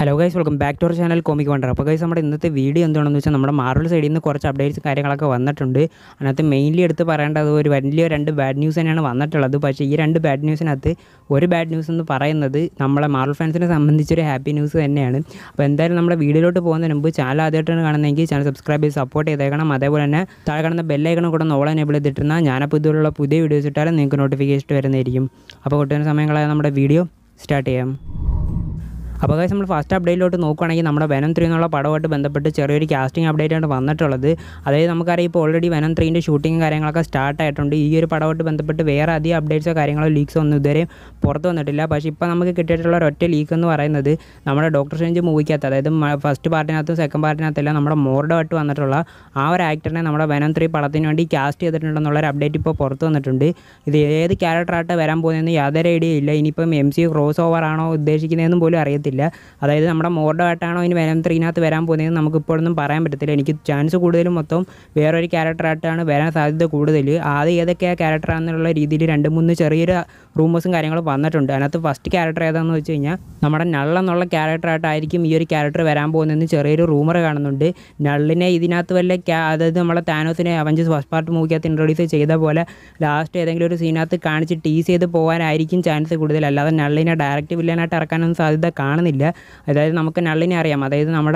hello guys welcome back to our channel comic wonder അപ്പോൾ guys നമ്മുടെ ഇന്നത്തെ video എന്താണെന്ന് വെച്ചാൽ നമ്മുടെ മാർവൽ സൈഡിൽ നിന്ന് കുറച്ച് അപ്ഡേറ്റ്സ് കാര്യങ്ങളൊക്കെ വന്നിട്ടുണ്ട് അതിനകത്ത് മെയിൻലി എടുത്ത് പറയേണ്ടത് ഒരു വലിയ രണ്ട് ബാഡ് ന്യൂസ് തന്നെയാണ് വന്നിട്ടുള്ളത് പക്ഷേ ഈ രണ്ട് ബാഡ് ന്യൂസിനകത്ത് ഒരു ബാഡ് ന്യൂസ് എന്ന് പറയുന്നത് നമ്മളെ മാർവൽ ഫാൻസിനെ സംബന്ധിച്ചൊരു ഹാപ്പി ന്യൂസ് തന്നെയാണ് അപ്പോൾ എന്തായാലും നമ്മുടെ വീഡിയോയിലോട്ട് പോകുന്നതിന് മുമ്പ് ചാനൽ ആദ്യമായിട്ടാണ് കാണുന്നതെങ്കിൽ ചാനൽ സബ്സ്ക്രൈബ് ചെയ്ത് സപ്പോർട്ട് ചെയ്തേക്കണം അതേപോലെ തന്നെ താഴെ കാണുന്ന ബെല്ലൈക്കണം കൂടെ ഓൾ എനേബിൾ ചെയ്തിട്ടുന്ന ഞാനപ്പോൾ ഇതുപോലുള്ള പുതിയ വീഡിയോസ് ഇട്ടാലും നിങ്ങൾക്ക് നോട്ടിഫിക്കേഷൻ വരുന്നതായിരിക്കും അപ്പോൾ ഒട്ടും സമയങ്ങളായ നമ്മുടെ വീഡിയോ സ്റ്റാർട്ട് ചെയ്യാം അപ്പോൾ guys നമ്മൾ ഫസ്റ്റ് അപ്ഡേറ്റിലോട്ട് നോക്കുകയാണെങ്കിൽ നമ്മുടെ വെനം ത്രീ എന്നുള്ള പടമായിട്ട് ബന്ധപ്പെട്ട് ചെറിയൊരു കാസ്റ്റിംഗ് അപ്ഡേറ്റ് ആണ് വന്നിട്ടുള്ളത് അതായത് നമുക്കറിയാം ഇപ്പോൾ ഓൾറെഡി വെനം ത്രീൻ്റെ ഷൂട്ടിങ് കാര്യങ്ങളൊക്കെ സ്റ്റാർട്ട് ആയിട്ടുണ്ട് ഈ ഒരു പടമായിട്ട് ബന്ധപ്പെട്ട് വേറെ അധികം അപ്ഡേറ്റ്സോ കാര്യങ്ങളോ ലീക്സോ ഒന്നും ഇതുവരെ പുറത്ത് വന്നിട്ടില്ല പക്ഷേ ഇപ്പോൾ നമുക്ക് കിട്ടിയിട്ടുള്ള ഒരൊറ്റ ലീക്ക് എന്ന് പറയുന്നത് നമ്മുടെ ഡോക്ടർ സ്ട്രേഞ്ച് മൂവിക്കകത്ത് അതായത് ഫസ്റ്റ് പാർട്ടിനകത്തും സെക്കൻഡ് പാർട്ടിനകത്തെല്ലാം നമ്മുടെ മോർഡമായിട്ട് വന്നിട്ടുള്ള ആ ഒരു ആക്ടറിനെ നമ്മുടെ വെനം ത്രീ പടത്തിന് വേണ്ടി കാസ്റ്റ് ചെയ്തിട്ടുണ്ടെന്നുള്ളൊരു അപ്ഡേറ്റ് ഇപ്പോൾ പുറത്ത് വന്നിട്ടുണ്ട് ഇത് ഏത് ക്യാരക്ടറായിട്ട് വരാൻ പോകുന്നതെന്ന് യാതൊരു ഐഡിയ ഇല്ല ഇനിയിപ്പം എം സി ക്രോസ് ഓവർ ആണോ ഉദ്ദേശിക്കുന്നതെന്നും പോലും അറിയത്തില്ല അതായത് നമ്മുടെ മോർഡമായിട്ടാണോ ഇനി വെനം ത്രീനകത്ത് വരാൻ പോകുന്നതെന്ന് നമുക്ക് ഇപ്പോഴൊന്നും പറയാൻ പറ്റത്തില്ല എനിക്ക് ചാൻസ് കൂടുതലും മൊത്തം വേറൊരു ക്യാരക്ടറായിട്ടാണ് വരാൻ സാധ്യത കൂടുതൽ ആദ്യം ഏതൊക്കെ ക്യാരക്ടറാണെന്നുള്ള രീതിയിൽ രണ്ട് മൂന്ന് ചെറിയൊരു റൂമേഴ്സും കാര്യങ്ങളും വന്നിട്ടുണ്ട് അതിനകത്ത് ഫസ്റ്റ് ക്യാരക്ടർ ഏതാണെന്ന് വെച്ച് കഴിഞ്ഞാൽ നമ്മുടെ നൾ എന്നുള്ള ക്യാരക്ടറായിട്ടായിരിക്കും ഈ ഒരു ക്യാരക്ടർ വരാൻ പോകുന്നതെന്ന് ചെറിയൊരു റൂമർ കാണുന്നുണ്ട് നള്ളിനെ ഇതിനകത്ത് വല്ല ക്യാ അതായത് നമ്മളെ താനോസിനെ അവഞ്ചസ് ഫസ്റ്റ് പാർട്ട് മൂവിക്കകത്ത് ഇൻട്രൊഡ്യൂസ് ചെയ്ത പോലെ ലാസ്റ്റ് ഏതെങ്കിലും ഒരു സീനകത്ത് കാണിച്ച് ടീസ് ചെയ്ത് പോകാനായിരിക്കും ചാൻസ് കൂടുതൽ അല്ലാതെ നള്ളിനെ ഡയറക്റ്റ് വില്ലനായിട്ട് ഇറക്കാനൊന്നും സാധ്യത കാണുന്നില്ല അതായത് നമുക്ക് നള്ളിനെ അറിയാം അതായത് നമ്മുടെ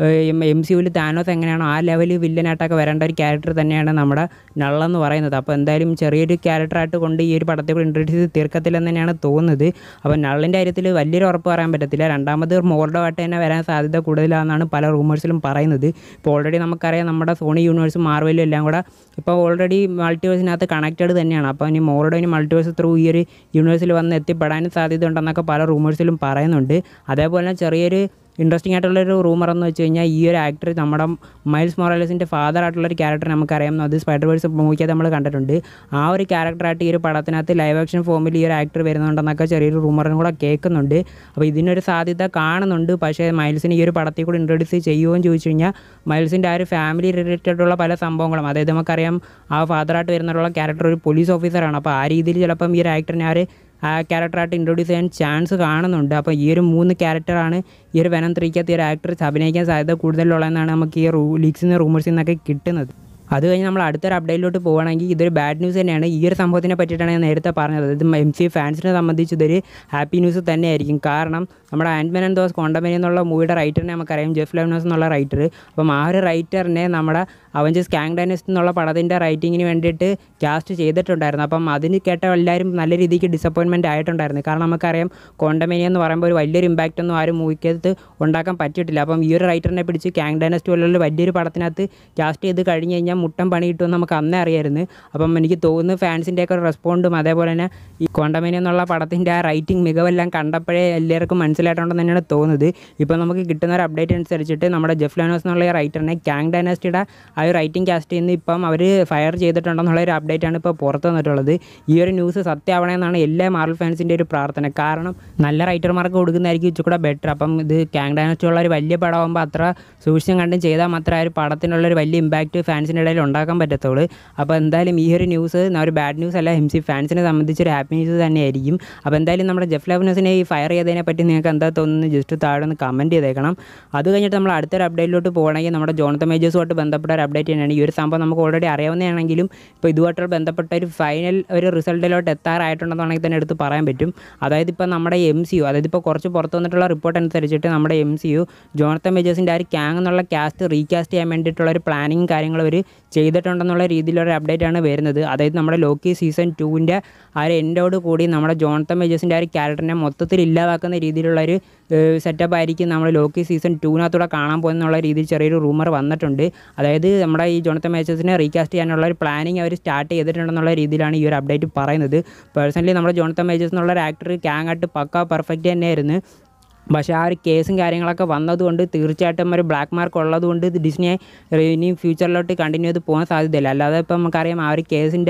എം സി യുവിൽ താനോസ് എങ്ങനെയാണോ ആ ലെവലിൽ വില്ലനായിട്ടൊക്കെ വരേണ്ട ഒരു ക്യാരക്ടർ തന്നെയാണ് നമ്മുടെ നള്ളെന്ന് പറയുന്നത് അപ്പോൾ എന്തായാലും ചെറിയൊരു ക്യാരക്ടറായിട്ട് കൊണ്ട് ഈ ഒരു പടത്തെ കൂടി ഇൻട്രൊഡ്യൂസ് ചെയ്ത് തീർക്കത്തില്ലെന്ന് തന്നെയാണ് തോന്നുന്നത് അപ്പോൾ നള്ളിൻ്റെ കാര്യത്തിൽ വലിയൊരു ഉറപ്പ് പറയാൻ പറ്റത്തില്ല രണ്ടാമത് മോർഡോമായിട്ട് തന്നെ വരാൻ സാധ്യത കൂടുതലാണെന്നാണ് പല റൂമേഴ്സിലും പറയുന്നത് ഇപ്പോൾ ഓൾറെഡി നമുക്കറിയാം നമ്മുടെ സോണി യൂണിവേഴ്സും മാർവലും എല്ലാം കൂടെ ഇപ്പോൾ ഓൾറെഡി മൾട്ടിവേഴ്സിനകത്ത് കണക്റ്റഡ് തന്നെയാണ് അപ്പോൾ ഇനി മോർഡോ ഇനി മൾട്ടിവേഴ്സ് ത്രൂ ഈ ഒരു യൂണിവേഴ്സിൽ വന്ന് എത്തിപ്പെടാനും സാധ്യത ഉണ്ടെന്നൊക്കെ പല റൂമേഴ്സിലും പറയുന്നുണ്ട് അതേപോലെ തന്നെ ചെറിയൊരു ഇൻട്രസ്റ്റിംഗ് ആയിട്ടുള്ളൊരു റൂമർ എന്ന് വെച്ച് കഴിഞ്ഞാൽ ഈ ഒരു ആക്ടർ നമ്മുടെ മൈൽസ് മൊറാലസിൻ്റെ ഫാദർ ആയിട്ടുള്ളൊരു ക്യാരക്ടർ നമുക്കറിയാം അത് സ്പൈഡർ വേഴ്സ് മൂവിക്കകത്ത് നമ്മൾ കണ്ടിട്ടുണ്ട് ആ ഒരു ക്യാരക്ടറായിട്ട് ഈ ഒരു പടത്തിനകത്ത് ലൈവ് ആക്ഷൻ ഫോമിൽ ഈ ഒരു ആക്ടർ വരുന്നുണ്ടെന്നൊക്കെ ചെറിയൊരു റൂമറും കൂടെ കേൾക്കുന്നുണ്ട് അപ്പോൾ ഇതിനൊരു സാധ്യത കാണുന്നുണ്ട് പക്ഷേ മൈൽസിന് ഈ ഒരു പടത്തിൽ കൂടി ഇൻട്രൊഡ്യൂസ് ചെയ്യുമോ എന്ന് ചോദിച്ചു കഴിഞ്ഞാൽ മൈൽസിൻ്റെ ആ ഒരു ഫാമിലി റിലേറ്റഡുള്ള പല സംഭവങ്ങളും അതായത് നമുക്കറിയാം ആ ഫാദറായിട്ട് വരുന്നുള്ള ക്യാരക്ടർ ഒരു പോലീസ് ഓഫീസറാണ് അപ്പോൾ ആ രീതിയിൽ ചിലപ്പം ഈ ഒരു ആക്ടറിനെ ആ ഒരു ആ ക്യാരക്ടറായിട്ട് ഇൻട്രൊഡ്യൂസ് ചെയ്യാൻ ചാൻസ് കാണുന്നുണ്ട് അപ്പോൾ ഈ ഒരു മൂന്ന് ക്യാരക്ടറാണ് ഈ ഒരു വെനം ത്രീക്കകത്ത് ഈ ഒരു ആക്ടർ അഭിനയിക്കാൻ സാധ്യത കൂടുതലുള്ളതെന്നാണ് നമുക്ക് ഈ റൂ ലീക്സിൽ നിന്ന് റൂമേഴ്സിൽ നിന്നൊക്കെ കിട്ടുന്നത് അത് കഴിഞ്ഞ് നമ്മൾ അടുത്തൊരു അപ്ഡേറ്റിലോട്ട് പോകുകയാണെങ്കിൽ ഇതൊരു ബാഡ് ന്യൂസ് തന്നെയാണ് ഈ ഒരു സംഭവത്തിനെ പറ്റിയിട്ടാണ് ഞാൻ നേരത്തെ പറഞ്ഞത് ഇത് എം സി ഫാൻസിനെ സംബന്ധിച്ച് ഇതൊരു ഹാപ്പി ന്യൂസ് തന്നെയായിരിക്കും കാരണം നമ്മുടെ ആൻഡ്മാൻ ആൻഡ് ദോസ് കോണ്ടമനി എന്നുള്ള മൂവിയുടെ റൈറ്ററിനെ നമുക്കറിയാം ജെഫ് ലെവനോസ് എന്നുള്ള റൈറ്റർ അപ്പം ആ ഒരു റൈറ്ററിനെ നമ്മുടെ അവഞ്ചസ് കാങ് ഡൈനസ്റ്റ് എന്നുള്ള പടത്തിൻ്റെ റൈറ്റിങ്ങിന് വേണ്ടിയിട്ട് കാസ്റ്റ് ചെയ്തിട്ടുണ്ടായിരുന്നു അപ്പം അതിന് കേട്ട എല്ലാവരും നല്ല രീതിക്ക് ഡിസപ്പോയിൻമെൻറ്റ് ആയിട്ടുണ്ടായിരുന്നു കാരണം നമുക്കറിയാം കോണ്ടമനി എന്ന് പറയുമ്പോൾ ഒരു വലിയൊരു ഇമ്പാക്റ്റ് ഒന്നും ആരും മൂവിക്കകത്ത് ഉണ്ടാക്കാൻ പറ്റിയിട്ടില്ല അപ്പം ഈ ഒരു റൈറ്ററിനെ പിടിച്ച് കാങ് ഡൈനസ്റ്റ് പോലുള്ള വലിയൊരു പടത്തിനകത്ത് കാസ്റ്റ് ചെയ്ത് കഴിഞ്ഞ് കഴിഞ്ഞാൽ മുട്ടം പണി കിട്ടുമെന്ന് നമുക്ക് അന്നേ അറിയായിരുന്നു അപ്പം എനിക്ക് തോന്നുന്നു ഫാൻസിൻ്റെയൊക്കെ ഒരു റെസ്പോണ്ടും അതേപോലെ തന്നെ ഈ കോണ്ടമനി എന്നുള്ള പടത്തിൻ്റെ ആ റൈറ്റിംഗ് മികവെല്ലാം കണ്ടപ്പോഴേ എല്ലാവർക്കും മനസ്സിലായിട്ടുണ്ടെന്ന് തന്നെയാണ് തോന്നുന്നത് ഇപ്പം നമുക്ക് കിട്ടുന്ന ഒരു അപ്ഡേറ്റ് അനുസരിച്ചിട്ട് നമ്മുടെ ജെഫ് ലാനോസ് എന്നുള്ള ഈ റൈറ്ററിനെ കാങ് ഡൈനാസ്റ്റിയുടെ ആ ഒരു റൈറ്റിംഗ് കാസ്റ്റ് ചെയ്യുന്ന ഇപ്പം അവർ ഫയർ ചെയ്തിട്ടുണ്ടെന്നുള്ള ഒരു അപ്ഡേറ്റ് ആണ് ഇപ്പോൾ പുറത്ത് വന്നിട്ടുള്ളത് ഈ ഒരു ന്യൂസ് സത്യമാവണമെന്നാണ് എല്ലാ മാർവൽ ഫാൻസിൻ്റെ ഒരു പ്രാർത്ഥന കാരണം നല്ല റൈറ്റർമാർക്ക് കൊടുക്കുന്നതായിരിക്കും ഇച്ചിരി ബെറ്റർ അപ്പം ഇത് കാങ് ഡൈനാസ്റ്റി ഉള്ള ഒരു വലിയ പടമാകുമ്പോൾ അത്ര സൂക്ഷിച്ചും കണ്ടും ചെയ്താൽ മാത്രമേ ആ ഒരു പടത്തിനുള്ള ഒരു വലിയ ഇമ്പാക്റ്റ് ഫാൻസിൻ്റെ ഇടയിൽ ഉണ്ടാക്കാൻ പറ്റത്തുള്ളൂ അപ്പോൾ എന്തായാലും ഈ ഒരു ന്യൂസ് ഒരു ബാഡ് ന്യൂസ് അല്ല എം സി ഫാൻസിനെ സംബന്ധിച്ച് ഒരു ഹാപ്പി ന്യൂസ് തന്നെയായിരിക്കും അപ്പോൾ എന്തായാലും നമ്മുടെ ജെഫ് ലെവനസിനെ ഈ ഫയർ ചെയ്തതിനെ പറ്റി നിങ്ങൾക്ക് എന്താ തോന്നുന്നു ജസ്റ്റ് താഴെ ഒന്ന് കമൻറ്റ് ചെയ്തേക്കണം അത് കഴിഞ്ഞിട്ട് നമ്മൾ അടുത്തൊരു അപ്ഡേറ്റിലോട്ട് പോകണമെങ്കിൽ നമ്മുടെ ജോണത്ത മേജേഴ്സുമായിട്ട് ബന്ധപ്പെട്ട ഒരു അപ്ഡേറ്റ് തന്നെയാണ് ഈ ഒരു സംഭവം നമുക്ക് ഓൾറെഡി അറിയാവുന്നതാണെങ്കിലും ഇപ്പോൾ ഇതുമായിട്ടുള്ള ബന്ധപ്പെട്ട ഒരു ഫൈനൽ ഒരു റിസൾട്ടിലോട്ട് എത്താറായിട്ടുണ്ടെന്നാണെങ്കിൽ തന്നെ എടുത്ത് പറയാൻ പറ്റും അതായത് ഇപ്പോൾ നമ്മുടെ എം സി യു അതായത് ഇപ്പോൾ കുറച്ച് പുറത്ത് വന്നിട്ടുള്ള റിപ്പോർട്ട് അനുസരിച്ചിട്ട് നമ്മുടെ എം സി യു ജോണത്ത മേജേഴ്സിൻ്റെ ആ ഒരു ക്യാങ് എന്നുള്ള കാസ്റ്റ് റീകാസ്റ്റ് ചെയ്യാൻ വേണ്ടിയിട്ടുള്ള ഒരു പ്ലാനിങ് കാര്യങ്ങൾ അവർ ചെയ്തിട്ടുണ്ടെന്നുള്ള രീതിയിലൊരു അപ്ഡേറ്റ് ആണ് വരുന്നത് അതായത് നമ്മുടെ ലോക്കി സീസൺ ടുവിൻ്റെ ആ ഒരു എൻഡോട് കൂടി നമ്മുടെ ജോൺത്തൻ മേജേഴ്സിൻ്റെ ആ ഒരു ക്യാരക്ടറിനെ മൊത്തത്തിൽ ഇല്ലാതാക്കുന്ന രീതിയിലുള്ള ഒരു സെറ്റപ്പ് ആയിരിക്കും നമ്മൾ ലോക്കി സീസൺ ടൂവിനകത്തൂടെ കാണാൻ പോകുന്നുള്ള രീതിയിൽ ചെറിയൊരു റൂമർ വന്നിട്ടുണ്ട് അതായത് നമ്മുടെ ഈ ജോണത്തൻ മേജേഴ്സിനെ റീകാസ്റ്റ് ചെയ്യാനുള്ള ഒരു പ്ലാനിങ് അവർ സ്റ്റാർട്ട് ചെയ്തിട്ടുണ്ടെന്നുള്ള രീതിയിലാണ് ഈ ഒരു അപ്ഡേറ്റ് പറയുന്നത് പേഴ്സണലി നമ്മുടെ ജോണത്തൻ മേജേഴ്സ് എന്നുള്ള ഒരു ആക്ടർ ക്യാങ് ആയിട്ട് പക്ക പെർഫെക്റ്റ് തന്നെയായിരുന്നു പക്ഷേ ആ ഒരു കേസും കാര്യങ്ങളൊക്കെ വന്നതുകൊണ്ട് തീർച്ചയായിട്ടും ഒരു ബ്ലാക്ക് മാർക്ക് ഉള്ളതുകൊണ്ട് ഡിസ്നിയെ ഇനി ഫ്യൂച്ചറിലോട്ട് കണ്ടിന്യൂ ചെയ്ത് പോകാൻ സാധ്യതയില്ല അല്ലാതെ ഇപ്പം നമുക്കറിയാം ആ ഒരു കേസിൻ്റെ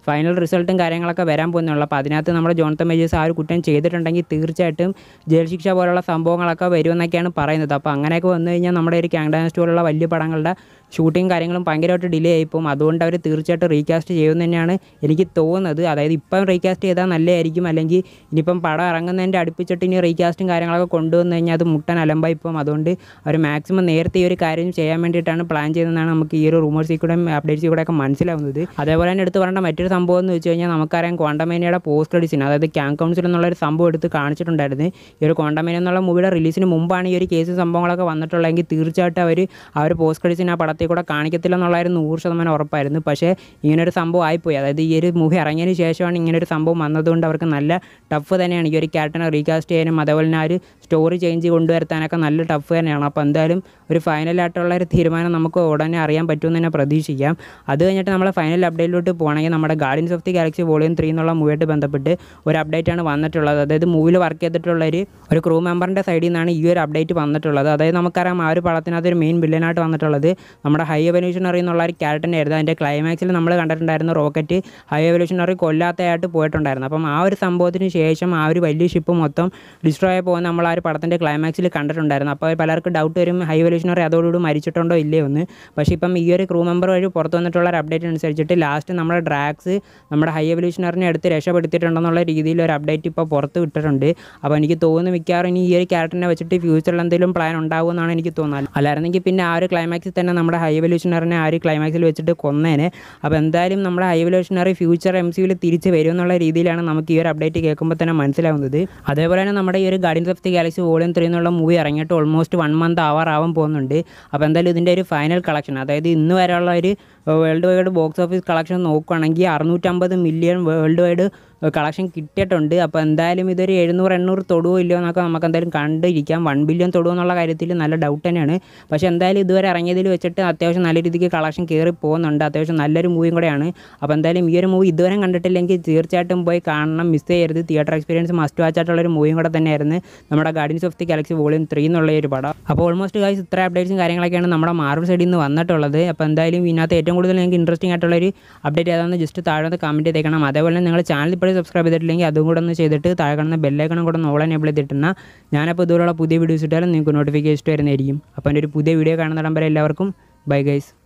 ഫൈനൽ റിസൾട്ടും കാര്യങ്ങളൊക്കെ വരാൻ പോകുന്നുള്ളൂ അപ്പോൾ അതിനകത്ത് നമ്മുടെ ജോൺത്തൻ മേജേഴ്സ് ആ ഒരു കുറ്റം ചെയ്തിട്ടുണ്ടെങ്കിൽ തീർച്ചയായിട്ടും ജയിൽ ശിക്ഷ പോലുള്ള സംഭവങ്ങളൊക്കെ വരുമെന്നൊക്കെയാണ് പറയുന്നത് അപ്പോൾ അങ്ങനെയൊക്കെ വന്നു കഴിഞ്ഞാൽ നമ്മുടെ ഒരു ക്യാങ്ഡാൻസ് പോലുള്ള വലിയ പടങ്ങളുടെ ഷൂട്ടിങ് കാര്യങ്ങളും ഭയങ്കരമായിട്ട് ഡിലേ ആയിപ്പോവും അതുകൊണ്ട് അവർ തീർച്ചയായിട്ടും റീകാസ്റ്റ് ചെയ്യുമെന്ന് തന്നെയാണ് എനിക്ക് തോന്നുന്നത് അതായത് ഇപ്പം റീകാസ്റ്റ് ചെയ്താൽ നല്ലതായിരിക്കും അല്ലെങ്കിൽ ഇനിയിപ്പം പടം ഇറങ്ങുന്നതിൻ്റെ അടുപ്പിച്ചിട്ട് ഇനി റീകാസ്റ്റും കാര്യങ്ങളൊക്കെ കൊണ്ടുവന്നു കഴിഞ്ഞാൽ അത് മുട്ടൻ അലമ്പായി പോകും അതുകൊണ്ട് അവർ മാക്സിമം നേരത്തെ ഈ ഒരു കാര്യം ചെയ്യാൻ വേണ്ടിയിട്ടാണ് പ്ലാൻ ചെയ്തതെന്നാണ് നമുക്ക് ഈ ഒരു റൂമേഴ്സിൽ കൂടെ അപ്ഡേറ്റ്സിൽ കൂടെ ഒക്കെ മനസ്സിലാവുന്നത് അതേപോലെ തന്നെ എടുത്ത് പറയേണ്ട മറ്റൊരു സംഭവം എന്ന് വെച്ച് കഴിഞ്ഞാൽ നമുക്കറിയാം ക്വാണ്ടമേനിയുടെ പോസ്റ്റ് ക്രെഡിറ്റ്സിന് അതായത് ക്യാങ് കൗൺസിൽ എന്നുള്ള ഒരു സംഭവം എടുത്ത് കാണിച്ചിട്ടുണ്ടായിരുന്നു ഈ ഒരു ക്വാണ്ടമേന എന്നുള്ള മൂവിയുടെ റിലീസിന് മുമ്പാണ് ഈ ഒരു കേസും സംഭവങ്ങളൊക്കെ വന്നിട്ടുള്ളതെങ്കിൽ തീർച്ചയായിട്ടും അവർ ആ ഒരു പോസ്റ്റ് ക്രെഡിറ്റ്സിന് ആ പടത്തിൽ കൂടെ കാണിക്കത്തില്ല എന്നുള്ളതായിരുന്നു നൂറ് ശതമാനം ഉറപ്പായിരുന്നു പക്ഷേ ഇങ്ങനൊരു സംഭവം ആയിപ്പോയി അതായത് ഈ ഒരു മൂവി ഇറങ്ങിയതിന് ശേഷമാണ് ഇങ്ങനൊരു സംഭവം വന്നതുകൊണ്ട് അവർക്ക് നല്ല ടഫ് തന്നെയാണ് ഈ ഒരു ക്യാരക്ടറിനെ റീകാസ്റ്റ് ചെയ്യാനും അതേപോലെ തന്നെ ആ ഒരു സ്റ്റോറി ചേഞ്ച് കൊണ്ടുവരുത്താനൊക്കെ നല്ല ടഫ് തന്നെയാണ് അപ്പോൾ എന്തായാലും ഒരു ഫൈനലായിട്ടുള്ള ഒരു തീരുമാനം നമുക്ക് ഉടനെ അറിയാൻ പറ്റുമെന്ന് തന്നെ പ്രതീക്ഷിക്കാം അത് കഴിഞ്ഞിട്ട് നമ്മൾ ഫൈനൽ അപ്ഡേറ്റിലോട്ട് പോകണമെങ്കിൽ നമ്മുടെ Guardians of the Galaxy volume three എന്നുള്ള മൂവിയായിട്ട് ബന്ധപ്പെട്ട് ഒരു അപ്ഡേറ്റ് ആണ് വന്നിട്ടുള്ളത് അതായത് മൂവിൽ വർക്ക് ചെയ്തിട്ടുള്ള ഒരു ഒരു ക്രൂ മെമ്പറിൻ്റെ സൈഡിൽ നിന്നാണ് ഈ ഒരു അപ്ഡേറ്റ് വന്നിട്ടുള്ളത് അതായത് നമുക്കറിയാം ആ ഒരു പടത്തിനകത്ത് ഒരു മെയിൻ വില്ലനായിട്ട് വന്നിട്ടുള്ളത് നമ്മുടെ ഹൈ എവല്യൂഷണറി എന്നുള്ള ഒരു ക്യാരക്ടറിനെ ആയിരുന്നു അതിൻ്റെ ക്ലൈമാക്സിൽ നമ്മൾ കണ്ടിട്ടുണ്ടായിരുന്ന റോക്കറ്റ് ഹൈ എവല്യൂഷണറി കൊല്ലാത്തതായിട്ട് പോയിട്ടുണ്ടായിരുന്നു അപ്പം ആ ഒരു സംഭവത്തിന് ശേഷം ആ ഒരു വലിയ ഷിപ്പ് മൊത്തം ഡിസ്ട്രോയ് ആയി പോകുന്ന നമ്മൾ ആ ഒരു പടത്തിൻ്റെ ക്ലൈമാക്സിൽ കണ്ടിട്ടുണ്ടായിരുന്നു അപ്പോൾ പലർക്കും ഡൗട്ട് വരും ഹൈ എവല്യൂഷണറി അതോടുകൂടി മരിച്ചിട്ടുണ്ടോ ഇല്ലയോ എന്ന് പക്ഷേ ഇപ്പം ഈ ഒരു ക്രൂ മെമ്പർ വഴി പുറത്ത് വന്നിട്ടുള്ള ഒരു അപ്ഡേറ്റ് അനുസരിച്ചിട്ട് ലാസ്റ്റ് നമ്മുടെ ഡ്രാക്സ് നമ്മുടെ ഹൈ എവല്യൂഷണറിനെ എടുത്ത് രക്ഷപ്പെടുത്തിയിട്ടുണ്ടെന്നുള്ള രീതിയിൽ ഒരു അപ്ഡേറ്റ് ഇപ്പോൾ പുറത്ത് വിട്ടിട്ടുണ്ട് അപ്പോൾ എനിക്ക് തോന്നുന്നു മിക്കവാറും ഇനി ഈ ഒരു ക്യാരക്ടറിനെ വെച്ചിട്ട് ഫ്യൂച്ചറിൽ എന്തെങ്കിലും പ്ലാൻ ഉണ്ടാകുമെന്നാണ് എനിക്ക് തോന്നുന്നത് അല്ലായിരുന്നെങ്കിൽ പിന്നെ ആ ഒരു ക്ലൈമാക്സിൽ തന്നെ നമ്മുടെ ഹൈ എവല്യൂഷണറിനെ ആ ഒരു ക്ലൈമാക്സിൽ വെച്ചിട്ട് കൊന്നേനെ അപ്പോൾ എന്തായാലും നമ്മുടെ ഹൈ എവല്യൂഷണറി ഫ്യൂച്ചർ എം സിയിൽ തിരിച്ച് വരും എന്നുള്ള രീതിയിലാണ് നമുക്ക് ഈ ഒരു അപ്ഡേറ്റ് കേൾക്കുമ്പോൾ തന്നെ മനസ്സിലാവുന്നത് അതേപോലെ തന്നെ നമ്മുടെ ഈ ഒരു Guardians of the Galaxy volume three എന്നുള്ള മൂവി ഇറങ്ങിയിട്ട് ഓൾമോസ്റ്റ് വൺ മന്ത് ആവാറാവാൻ പോകുന്നുണ്ട് അപ്പോൾ എന്തായാലും ഇതിൻ്റെ ഒരു ഫൈനൽ കളക്ഷൻ അതായത് ഇന്ന് വരെയുള്ള ഒരു world wide box office collection നോക്കുകയാണെങ്കിൽ അറുന്നൂറ്റമ്പത് മില്യൺ വേൾഡ് വൈഡ് കളക്ഷൻ കിട്ടിയിട്ടുണ്ട് അപ്പോൾ എന്തായാലും ഇതൊരു എഴുന്നൂറ് എണ്ണൂറ് തൊടുവോ ഇല്ലയോ എന്നൊക്കെ നമുക്ക് എന്തായാലും കണ്ടിരിക്കാം വൺ ബില്യൺ തൊടുവോ എന്നുള്ള കാര്യത്തിൽ നല്ല ഡൗട്ട് തന്നെയാണ് പക്ഷേ എന്തായാലും ഇതുവരെ ഇറങ്ങിയതിൽ വെച്ചിട്ട് അത്യാവശ്യം നല്ല രീതിക്ക് കളക്ഷൻ കയറി പോകുന്നുണ്ട് അത്യാവശ്യം നല്ലൊരു മൂവിയും കൂടെയാണ് അപ്പോൾ എന്തായാലും ഈ ഒരു മൂവി ഇതുവരെ കണ്ടിട്ടില്ലെങ്കിൽ തീർച്ചയായിട്ടും പോയി കാണണം മിസ് ചെയ്യരുത് തിയേറ്റർ എക്സ്പീരിയൻസ് മസ്റ്റ് വാച്ച് ആയിട്ടുള്ള ഒരു മൂവിയും കൂടെ തന്നെയായിരുന്നു നമ്മുടെ Guardians of the Galaxy volume three എന്നുള്ള ഈ ഒരു പടം അപ്പോൾ ഓൾമോസ്റ്റ് ഗൈസ് ഇത്ര അപ്ഡേറ്റ്സും കാര്യങ്ങളൊക്കെയാണ് നമ്മുടെ മാർവൽ സൈഡിൽ നിന്ന് വന്നിട്ടുള്ളത് അപ്പോൾ എന്തായാലും ഇതിനകത്ത് ഏറ്റവും കൂടുതൽ നിങ്ങൾക്ക് ഇൻട്രസ്റ്റിംഗ് ആയിട്ടുള്ള ഒരു അപ്ഡേറ്റ് ഏതാണെന്ന് ജസ്റ്റ് താഴെ കമൻറ്റ് ചെയ്തേക്കണം അതേപോലെ തന്നെ നിങ്ങൾ ചാനൽ ഇപ്പോഴും സബ്സ്ക്രൈബ് ചെയ്തിട്ടില്ലെങ്കിൽ അതും കൂടെ ഒന്ന് ചെയ്തിട്ട് താഴെ കാണുന്ന ബെല്ലൈക്കണം കൂടെ ഓൾ എനേബിൾ ചെയ്തിട്ടുന്ന ഞാനപ്പോൾ ഇതുപോലുള്ള പുതിയ വീഡിയോസ് ഇട്ടാലും നിങ്ങൾക്ക് നോട്ടിഫിക്കേഷൻ വരുന്നതായിരിക്കും അപ്പോൾ എൻ്റെ ഒരു പുതിയ വീഡിയോ കാണുന്നിടം വരെ എല്ലാവർക്കും ബൈ ഗൈസ്